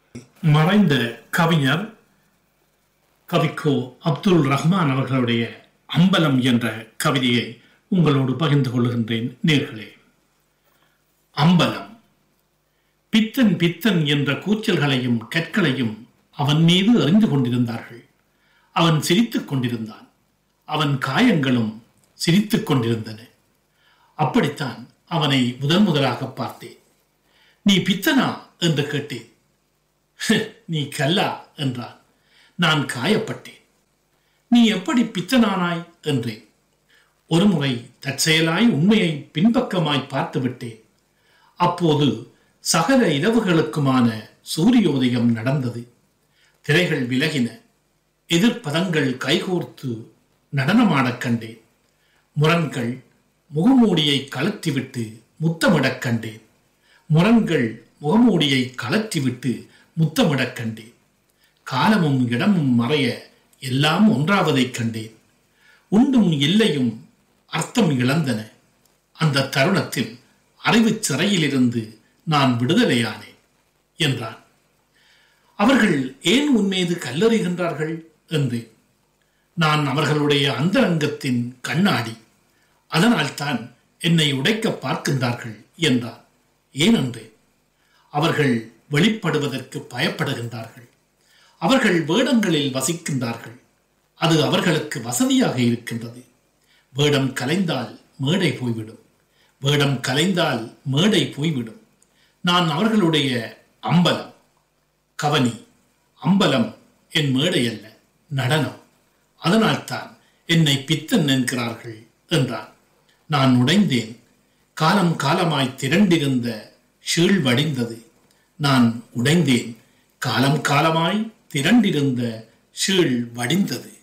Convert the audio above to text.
மறைந்த கவிஞர் கவிக்கோ அப்துல் ரஹ்மான் அவர்களுடைய அம்பலம் என்ற கவிதையை உங்களோடு பகிர்ந்து கொள்கின்றேன் நேர்களே அம்பலம் பித்தன் பித்தன் என்ற கூச்சல்களையும் கற்களையும் அவன் மீது அறிந்து கொண்டிருந்தார்கள் அவன் சிரித்துக் கொண்டிருந்தான் அவன் காயங்களும் சிரித்துக் கொண்டிருந்தன அப்படித்தான் அவனை முதன் முதலாக பார்த்தேன் நீ பித்தனா என்று கேட்டேன் நீ கல்லா என்றான் நான் காயப்பட்டேன் நீ எப்படி பித்தனானாய் என்றேன் ஒருமுறை தற்செயலாய் உண்மையை பின்பக்கமாய் பார்த்து விட்டேன் அப்போது சகல இரவுகளுக்குமான சூரியோதயம் நடந்தது திரைகள் விலகின எதிர்ப்பதங்கள் கைகோர்த்து நடனமாடக் கண்டேன் முரண்கள் முகமூடியை கலற்றிவிட்டு முத்தமிடக் கண்டேன் முரண்கள் முகமூடியை கலற்றிவிட்டு முத்தமிடக் கண்டேன் காலமும் இடமும் மறைய எல்லாம் ஒன்றாவதைக் கண்டேன் உண்டும் இல்லையும் அர்த்தம் இழந்தன அந்த தருணத்தில் அறிவுச் சிறையிலிருந்து நான் விடுதலையானேன் என்றான் அவர்கள் ஏன் உன்மீது கல்லறிகின்றார்கள் என்று நான் அவர்களுடைய அந்தரங்கத்தின் கண்ணாடி அதனால்தான் என்னை உடைக்க பார்க்கின்றார்கள் என்றார் ஏனென்று அவர்கள் வெளிப்படுவதற்கு பயப்படுகின்றார்கள் அவர்கள் வேடங்களில் வசிக்கின்றார்கள் அது அவர்களுக்கு வசதியாக இருக்கின்றது வேடம் கலைந்தால் மேடை போய்விடும் வேடம் கலைந்தால் மேடை போய்விடும் நான் அவர்களுடைய அம்பலம் கவனி அம்பலம் என் மேடை அல்ல நடனம் அதனால்தான் என்னை பித்தன் என்கிறார்கள் என்றான் நான் உடைந்தேன் காலம் காலமாய் திரண்டிருந்த ஷீழ் வடிந்தது நான் உடைந்தேன் காலம் காலமாய் திரண்டிருந்த ஷீழ் வடிந்தது